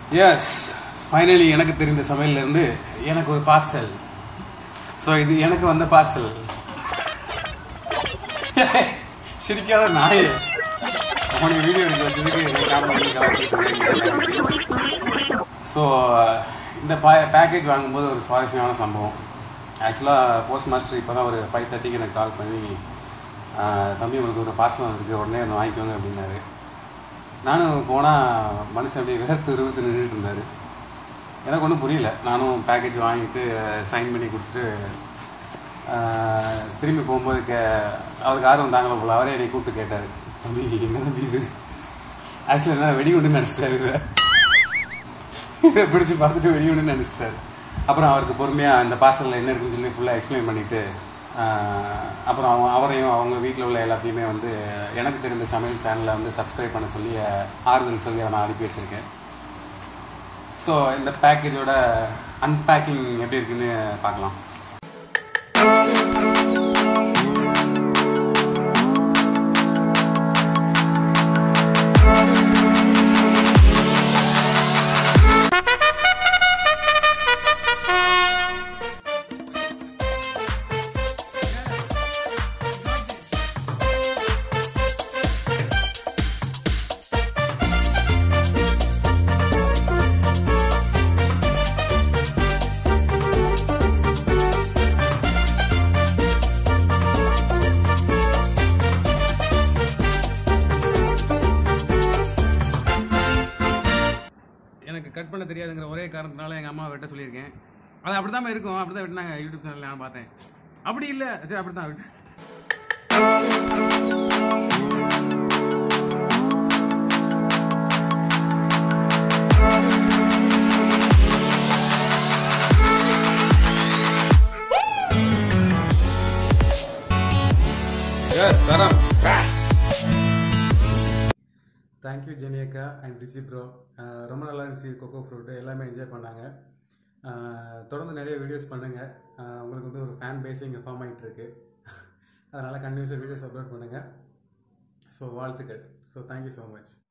S finally எனக்கு தெரிந்த சமையல்லேருந்து எனக்கு ஒரு பார்சல் ஸோ இது எனக்கு வந்த பார்சல் சிரிக்காத நாயே அவனை வீடியோ எடுக்க வச்சதுக்கு காமெடி பண்ணி கலாச்சிட்டு ஸோ இந்த பா பேக்கேஜ் வாங்கும்போது ஒரு சுவாரஸ்யமான சம்பவம் ஆக்சுவலாக போஸ்ட் மாஸ்டர் இப்போ தான் ஒரு ஃபைவ் தேர்ட்டிக்கு எனக்கு கால் பண்ணி ஆஹ், தம்பி உங்களுக்கு ஒரு பார்சல் வந்திருக்கு உடனே ஒன்று வாங்கிக்கோங்க அப்படின்னாரு நானும் போனால் மனுஷன் அப்படியே வேர்த்து இருபத்து நின்றுட்டு இருந்தார் எனக்கு ஒன்றும் புரியல நானும் பேக்கேஜ் வாங்கிட்டு சைன் பண்ணி கொடுத்துட்டு ஆஹ், திரும்பி போகும்போது கே அவருக்கு ஆர்வம் தாங்கல போல அவரே என்னை கூப்பிட்டு கேட்டார் தம்பி என்ன தம்பி இது ஆக்சுவலாக என்ன வெடிகுண்டுன்னு நினச்சிட்டாரு இதை இதை பிடிச்சி பார்த்துட்டு வெடிகுண்டுன்னு நினச்சிட்டாரு அப்புறம் அவருக்கு பொறுமையாக அந்த பார்சலில் என்ன இருக்குன்னு சொல்லி ஃபுல்லாக எக்ஸ்பிளைன் பண்ணிவிட்டு அப்புறம் அவன் அவரையும் அவங்க வீட்டில் உள்ள எல்லாத்தையுமே வந்து எனக்கு தெரிந்த சமையல் சேனலை வந்து சப்ஸ்கிரைப் பண்ண சொல்லி அஹ், ஆறுதல் சொல்லி நான் அனுப்பி வச்சுருக்கேன் ஸோ இந்த பேக்கேஜோட அன்பேக்கிங் எப்படி இருக்குன்னு பார்க்கலாம் எனக்கு கட் பண்ண தெரியாதுங்கிற ஒரே காரணத்தினால எங்கள் அம்மா வெட்ட சொல்லியிருக்கேன் அது அப்படி தான் இருக்கும் அப்படி தான் வெட்டினாங்க யூடியூப் சேனலில் நான் பார்த்தேன் அப்படி இல்லை சரி அப்படி தான் விட்டு தரம் தேங்க்யூ ஜெனியக்கா அண்ட் ரிஷி ப்ரோ ரொம்ப நல்லா இருந்துச்சு கொக்கோ ஃப்ரூட்டு எல்லாமே என்ஜாய் பண்ணாங்க அஹ், தொடர்ந்து நிறைய வீடியோஸ் பண்ணுங்கள் உங்களுக்கு வந்து ஒரு ஃபேன் பேஸ் இங்கே ஃபார்ம் ஆகிட்டு இருக்கு அதனால் கண்டினியூஸாக வீடியோஸ் அப்லோட் பண்ணுங்கள் ஸோ வாழ்த்துக்கள் ஸோ தேங்க்யூ ஸோ மச்